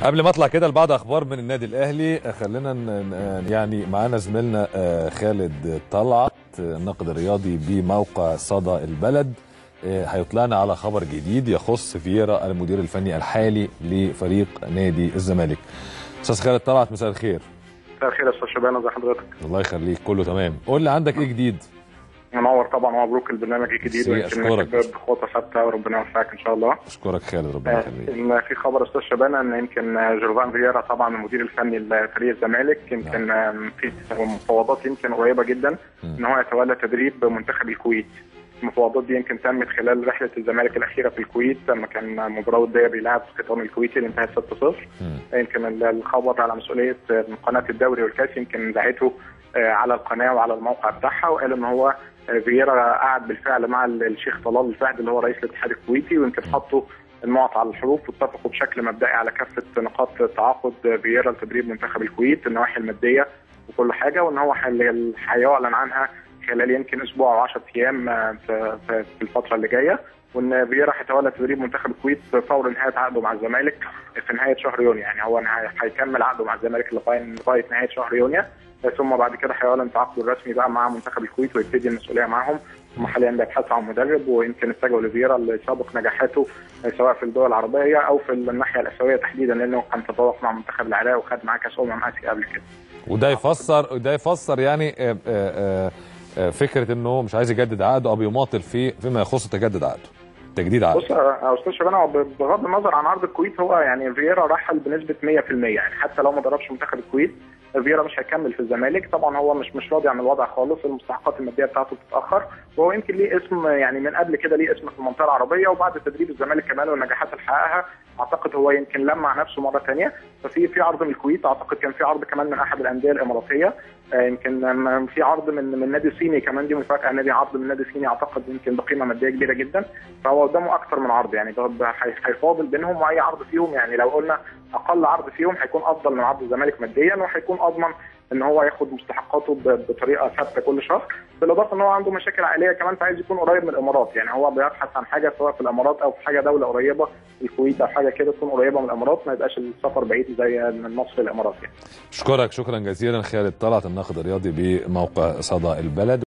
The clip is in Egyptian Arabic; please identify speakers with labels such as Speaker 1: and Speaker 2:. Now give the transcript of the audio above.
Speaker 1: قبل ما اطلع كده لبعض اخبار من النادي الاهلي خلينا ن- ن- يعني معانا زميلنا آه، خالد طلعت آه، الناقد الرياضي بموقع صدى البلد آه، هيطلعنا على خبر جديد يخص فييرا المدير الفني الحالي لفريق نادي الزمالك استاذ خالد طلعت مساء الخير
Speaker 2: مساء الخير يا استاذ شبانه ازي حضرتك
Speaker 1: الله يخليك كله تمام قول لي عندك ايه جديد
Speaker 2: منور طبعا ومبروك البرنامج الجديد
Speaker 1: سي-
Speaker 2: ويمكن
Speaker 1: أشكرك.
Speaker 2: نكتب بخطه ثابته وربنا يوفقك ان شاء الله
Speaker 1: اشكرك خالد ربنا يخليك
Speaker 2: ان في خبر استاذ شبانه ان يمكن جورفان فييرا طبعا المدير الفني لفريق الزمالك يمكن آم، في مفاوضات يمكن قريبه جدا ان هو يتولى تدريب منتخب الكويت المفاوضات دي يمكن تمت خلال رحله الزمالك الاخيره في الكويت لما كان مباراه وديه بيلعب القطان الكويتي اللي انتهت 6-0
Speaker 1: مم.
Speaker 2: يمكن ال- الخبر على مسؤوليه آه، قناه الدوري والكاس يمكن ذاعته آه، على القناه وعلى الموقع بتاعها وقال ان هو آه، فييرا قعد بالفعل مع ال- الشيخ طلال الفهد اللي هو رئيس الاتحاد الكويتي ويمكن حطوا النقط على الحروف واتفقوا بشكل مبدئي على كافه نقاط تعاقد فييرا لتدريب منتخب الكويت النواحي الماديه وكل حاجه وان هو حل- هيعلن عنها خلال يمكن اسبوع او 10 ايام آه، في في- في الفتره اللي جايه وان فييرا هيتولى تدريب منتخب الكويت فور نهايه عقده مع الزمالك في نهايه شهر يونيو يعني هو نهاية- هيكمل عقده مع الزمالك لغايه لغايه نهايه شهر يونيو ثم بعد كده هيعلن تعاقده الرسمي بقى مع منتخب الكويت ويبتدي المسؤوليه معاهم هم حاليا بيبحثوا عن مدرب ويمكن اتجهوا لفييرا اللي سابق نجاحاته سواء في الدول العربيه او في الناحيه الاسيويه تحديدا لانه كان تفوق مع منتخب العراق وخد معاه كاس امم اسيا قبل كده.
Speaker 1: وده يفسر وده يفسر يعني آه، آه، آه، فكره انه مش عايز يجدد عقده او بيماطل في فيما يخص تجدد عقده تجديد عقده
Speaker 2: بص يا استاذ شباب هو بغض النظر عن عرض الكويت هو يعني فييرا رحل بنسبه 100% يعني حتى لو ما دربش منتخب الكويت فييرا مش هيكمل في الزمالك طبعا هو مش مش راضي عن الوضع خالص المستحقات الماديه بتاعته بتتاخر وهو يمكن ليه اسم يعني من قبل كده ليه اسم في المنطقه العربيه وبعد تدريب الزمالك كمان والنجاحات اللي حققها اعتقد هو يمكن لمع نفسه مره ثانيه ففي في عرض من الكويت اعتقد كان في عرض كمان من احد انديه الاماراتيه آه، يمكن آم، في عرض من من نادي صيني كمان دي مفاجاه نادي عرض من نادي صيني اعتقد يمكن بقيمه ماديه كبيره جدا فهو قدامه اكثر من عرض يعني ده- ده هي- هيفاضل بينهم واي عرض فيهم يعني لو قلنا اقل عرض فيهم هيكون افضل من عرض الزمالك ماديا وهيكون اضمن ان هو ياخد مستحقاته ب- بطريقه ثابته كل شهر بالاضافه ان هو عنده مشاكل عائليه كمان فعايز يكون قريب من الامارات يعني هو بيبحث عن حاجه سواء في الامارات او في حاجه دوله قريبه الكويت او حاجه كده تكون قريبه من الامارات ما يبقاش السفر بعيد زي من مصر للامارات يعني
Speaker 1: اشكرك شكرا جزيلا خالد طلعت الناقد الرياضي بموقع صدى البلد